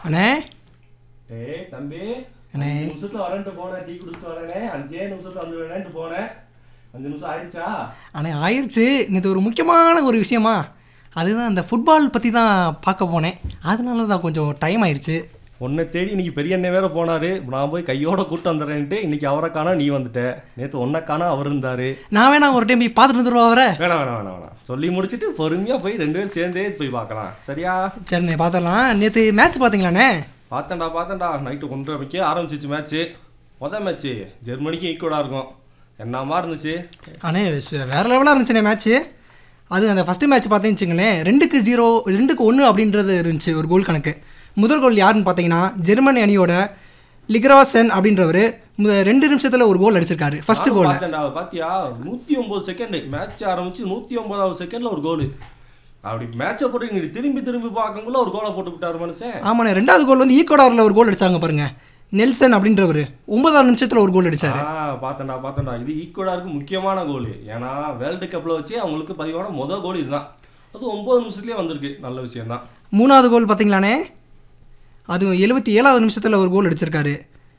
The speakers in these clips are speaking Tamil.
அண்ணே டேய் தம்பி அண்ணே. அஞ்சு நிமிஷத்துல வரேன்ட்டு போனேன் டீ குடிச்சிட்டு வரேனே அஞ்சே நிமிஷத்துல வந்து வேணேன்ட்டு போனேன் அஞ்சு நிமிஷம் ஆயிடுச்சா அண்ணே ஆயிடுச்சு நேற்று ஒரு முக்கியமான ஒரு விஷயமா அதுதான் இந்த ஃபுட்பால் பற்றி தான் பார்க்க போனேன் அதனால தான் கொஞ்சம் டைம் ஆயிடுச்சு உன்னை தேடி இன்னைக்கு பெரிய அண்ணன் வேற போனாரு நான் போய் கையோட கூட்டு வந்துடுறேன்ட்டு இன்னைக்கு அவரை காணா நீ வந்துட்ட நேற்று உன்னை காணா அவர் இருந்தாரு நான் வேணா ஒரு டைம் போய் பார்த்துட்டு வந்துடுவா அவரை வேணாம் வேணாம் வேணாம் வேணாம் சொல்லி முடிச்சிட்டு பொறுமையா போய் ரெண்டு பேரும் சேர்ந்தே போய் பார்க்கலாம் சரியா சரிண்ணே பார்த்துடலாம் நேற்று மேட்ச் பார்த்தீங்களாண்ணே பார்த்தேன்டா பார்த்தேன்டா நைட்டு ஒன்றரை மணிக்கே ஆரம்பிச்சிச்சு மேட்ச்சு மொதல் மேட்ச்சு ஜெர்மனிக்கும் ஈக்குவலாக இருக்கும் என்னமா இருந்துச்சு அண்ணே ச- வேற லெவலாக இருந்துச்சுண்ணே மேட்ச்சு அது அந்த ஃபஸ்ட்டு மேட்ச் பார்த்தீங்கன்னு வச்சுங்களேன் ரெண்டுக்கு ஜீரோ ரெண்டுக்கு ஒன்று அப்படின்றது இருந்துச்சு ஒரு கோல் கணக்கு முதல் கோல் யாருன்னு பார்த்தீங்கன்னா ஜெர்மனி அணியோட லிக்ராசன் அப்படின்றவர் ரெண்டு நிமிஷத்தில் ஒரு கோல் அடிச்சிருக்காரு ஃபர்ஸ்ட் நானும் கோல் பார்த்தேன்டா பாத்தியா நூற்றி ஒம்பது செகண்ட் மேட்ச் ஆரம்பிச்சு நூற்றி ஒன்பதாவது செகண்டில் ஒரு கோல் அப்படி மேட்சை போட்டு நீ திரும்பி திரும்பி பார்க்கக்குள்ள ஒரு கோலை போட்டு விட்டாரு மனுஷன் ஆமாண்ணே ரெண்டாவது கோல் வந்து ஈக்குவடாரில் ஒரு கோல் அடிச்சாங்க பாருங்க நெல்சன் அப்படின்றவர் ஒன்பதாவது நிமிஷத்தில் ஒரு கோல் அடிச்சாரு ஆ பார்த்தேன்டா பார்த்தேன்டா இது ஈக்குவலாருக்கு முக்கியமான கோல் ஏன்னா வேர்ல்டு கப்பில் வச்சு அவங்களுக்கு பதிவான முதல் கோல் இதுதான் அது ஒம்பது நிமிஷத்துலேயே வந்திருக்கு நல்ல விஷயம் தான் மூணாவது கோல் பார்த்தீங்களாண்ணே அதுவும் எழுபத்தி ஏழாவது நிமிஷத்தில் ஒரு கோல் அடிச்சிருக்காரு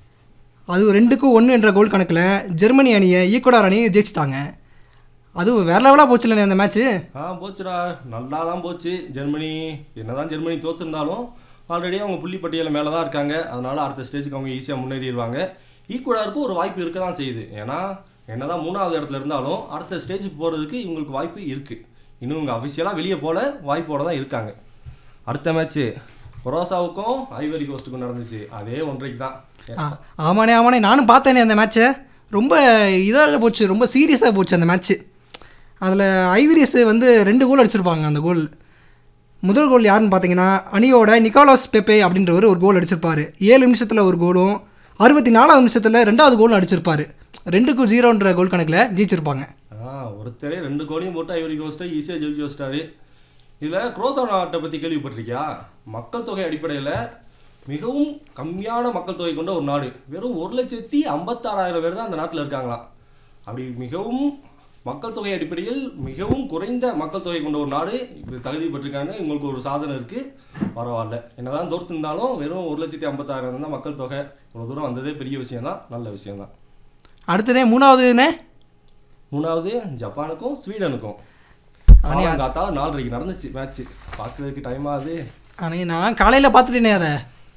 அதுவும் ரெண்டுக்கும் ஒன்று என்ற கோல் கணக்கில் ஜெர்மனி அணியை ஈக்குவடார் அணியை ஜெயிச்சிட்டாங்க அதுவும் வேற லெவலாக போச்சுல்லண்ணே அந்த மேட்ச்சு ஆ போச்சுடா நல்லா தான் போச்சு ஜெர்மனி என்னதான் ஜெர்மனி தோத்துருந்தாலும் ஆல்ரெடி அவங்க புள்ளி பட்டியலில் மேலே தான் இருக்காங்க அதனால அடுத்த ஸ்டேஜுக்கு அவங்க ஈஸியாக முன்னேறிடுவாங்க ஈக்குவலாருக்கும் ஒரு வாய்ப்பு இருக்க தான் செய்யுது ஏன்னா என்னதான் மூணாவது இடத்துல இருந்தாலும் அடுத்த ஸ்டேஜுக்கு போகிறதுக்கு இவங்களுக்கு வாய்ப்பு இருக்குது இன்னும் இவங்க அஃபிஷியலாக வெளியே போல வாய்ப்போட தான் இருக்காங்க அடுத்த மேட்ச்சு கொரோசாவுக்கும் ஐவரி கோஸ்ட்டுக்கும் நடந்துச்சு அதே ஒன்றைக்கு தான் ஆ ஆமாண்ணே ஆமாண்ணே நானும் பார்த்தேனே அந்த மேட்ச்சை ரொம்ப இதாக போச்சு ரொம்ப சீரியஸாக போச்சு அந்த மேட்ச்சு அதில் ஐவிரியஸ் வந்து ரெண்டு கோல் அடிச்சிருப்பாங்க அந்த கோல் முதல் கோல் யாருன்னு பார்த்தீங்கன்னா அணியோட நிக்கோலாஸ் பெப்பே அப்படின்றவர் ஒரு கோல் அடிச்சிருப்பாரு ஏழு நிமிஷத்தில் ஒரு கோலும் அறுபத்தி நாலாவது நிமிஷத்தில் ரெண்டாவது கோலும் அடிச்சிருப்பாரு ரெண்டுக்கு ஜீரோன்ற கோல் கணக்கில் ஜெயிச்சிருப்பாங்க ஆ ஒருத்தரே ரெண்டு கோலையும் போட்டு ஐவரி கோஸ்ட்டை ஈஸியாக ஜெயிச்சு வச்சிட்டாரு இதில் குரோசா நாட்டை பற்றி கேள்விப்பட்டிருக்கியா மக்கள் தொகை அடிப்படையில் மிகவும் கம்மியான மக்கள் தொகை கொண்ட ஒரு நாடு வெறும் ஒரு லட்சத்தி ஐம்பத்தாறாயிரம் பேர் தான் அந்த நாட்டில் இருக்காங்களாம் அப்படி மிகவும் மக்கள் தொகை அடிப்படையில் மிகவும் குறைந்த மக்கள் தொகை கொண்ட ஒரு நாடு இப்படி தகுதி பெற்றிருக்காங்க இவங்களுக்கு ஒரு சாதனை இருக்குது பரவாயில்ல என்னதான் தோர்த்திருந்தாலும் வெறும் ஒரு லட்சத்தி ஐம்பத்தாயிரம் தான் மக்கள் தொகை இவ்வளோ தூரம் வந்ததே பெரிய விஷயம் தான் நல்ல விஷயம் தான் அடுத்ததே மூணாவதுண்ணே மூணாவது ஜப்பானுக்கும் ஸ்வீடனுக்கும் அணி காத்தால நாலரைக்கு நடந்துச்சு மேட்ச் பார்க்கறதுக்கு டைம் ஆகுது அண்ணே நான் காலையில் பார்த்துட்டேனே அதை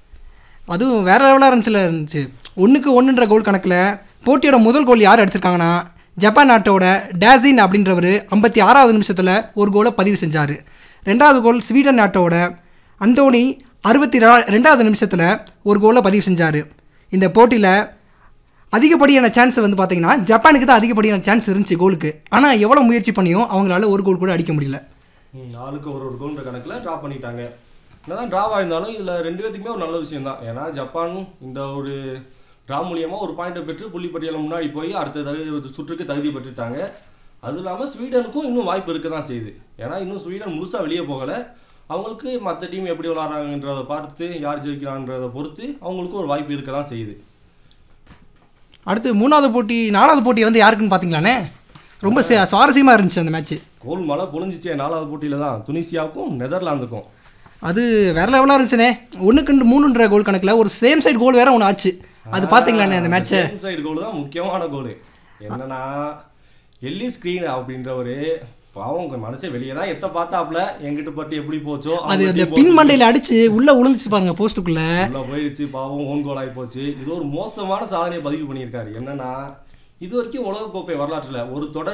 அதுவும் வேற லெவலாக இருந்துச்சுல இருந்துச்சு ஒன்றுக்கு ஒன்றுன்ற கோல் கணக்கில் போட்டியோட முதல் கோல் யார் அடிச்சிருக்காங்கன்னா ஜப்பான் நாட்டோட டேசின் அப்படின்றவர் ஐம்பத்தி ஆறாவது நிமிஷத்தில் ஒரு கோலை பதிவு செஞ்சார் ரெண்டாவது கோல் ஸ்வீடன் நாட்டோட அந்தோனி அறுபத்தி ரா ரெண்டாவது நிமிஷத்தில் ஒரு கோலை பதிவு செஞ்சார் இந்த போட்டியில் அதிகப்படியான சான்ஸ் வந்து பார்த்தீங்கன்னா ஜப்பானுக்கு தான் அதிகப்படியான சான்ஸ் இருந்துச்சு கோலுக்கு ஆனால் எவ்வளோ முயற்சி பண்ணியும் அவங்களால ஒரு கோல் கூட அடிக்க முடியல ம், நாலுக்கு ஒரு ஒரு கோல்ன்ற கணக்கில் ட்ரா பண்ணிட்டாங்க என்னதான் ட்ராவ் ஆயிருந்தாலும் இதில் ரெண்டு பேத்துக்குமே ஒரு நல்ல விஷயம் தான் ஏன்னா ஜப்பானும் இந்த ஒரு ட்ரா மூலியமாக ஒரு பாயிண்ட்டை பெற்று புள்ளிப்பட்டியலில் முன்னாடி போய் அடுத்த தகுதி சுற்றுக்கு தகுதி பெற்றுட்டாங்க அதுவும் இல்லாமல் ஸ்வீடனுக்கும் இன்னும் வாய்ப்பு இருக்க தான் செய்யுது ஏன்னா இன்னும் ஸ்வீடன் முழுசாக வெளியே போகலை அவங்களுக்கு மற்ற டீம் எப்படி விளாட்றாங்கன்றதை பார்த்து யார் ஜெயிக்கிறான்றதை பொறுத்து அவங்களுக்கும் ஒரு வாய்ப்பு இருக்க தான் செய்யுது அடுத்து மூணாவது போட்டி நாலாவது போட்டி வந்து யாருக்குன்னு பார்த்தீங்களாண்ணே ரொம்ப சு- சுவாரஸ்யமா இருந்துச்சு அந்த மேட்ச் கோல் மழை பொழிஞ்சிச்சே நாலாவது போட்டியில் தான் துனிசியாவுக்கும் நெதர்லாந்துக்கும் அது வேற லெவலாக இருந்துச்சுண்ணே ஒன்றுக்கு மூணுன்ற கோல் கணக்கில் ஒரு சேம் சைடு கோல் வேற ஒன்று ஆச்சு அது பார்த்தீங்களாண்ணே அந்த மேட்ச்சை சைடு கோல் தான் முக்கியமான கோல் என்னன்னா எல்லி ஸ்க்ரீன் அப்படின்றவரு பாவம் உங்க மனசே வெளியே தான் எத்த பார்த்தாப்ல எங்கிட்ட பட்டு எப்படி போச்சோ அது அவங்க அந்த team பின் மண்டையில் அடிச்சு உள்ள உளுந்துச்சு பாருங்க போஸ்ட்டுக்குள்ள உள்ள போயிடுச்சு பாவம் ஓன் கோல் ஆகி போச்சு இது ஒரு மோசமான சாதனையை பதிவு பண்ணியிருக்காரு என்னன்னா இது வரைக்கும் உலகக்கோப்பை வரலாற்றில் ஒரு தொடர்